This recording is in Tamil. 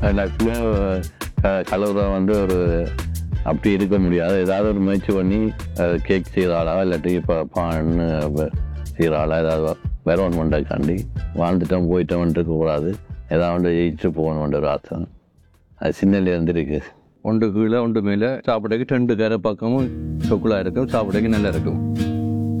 எல்லாத்துக்குமே கலரை வந்து ஒரு அப்படி இருக்க முடியாது ஏதாவது ஒரு முயற்சி பண்ணி கேக் செய்கிறாளா இல்லாட்டி இப்போ பான்னு செய்கிறாளா ஏதாவது வரணுமெண்டாக்காண்டி வாழ்ந்துட்டோம் போயிட்டோம்னு இருக்கக்கூடாது ஏதாவது ஒன்று ஜெயிச்சு போகணுன்ற ஒரு ஆசை அது சின்னல இருந்து இருக்கு ஒன்று கீழே ஒன்று மேலே சாப்பிடக்கு ரெண்டு கரை பக்கமும் சொக்குலாக இருக்கும் சாப்பிடக்கு நல்லா இருக்கும்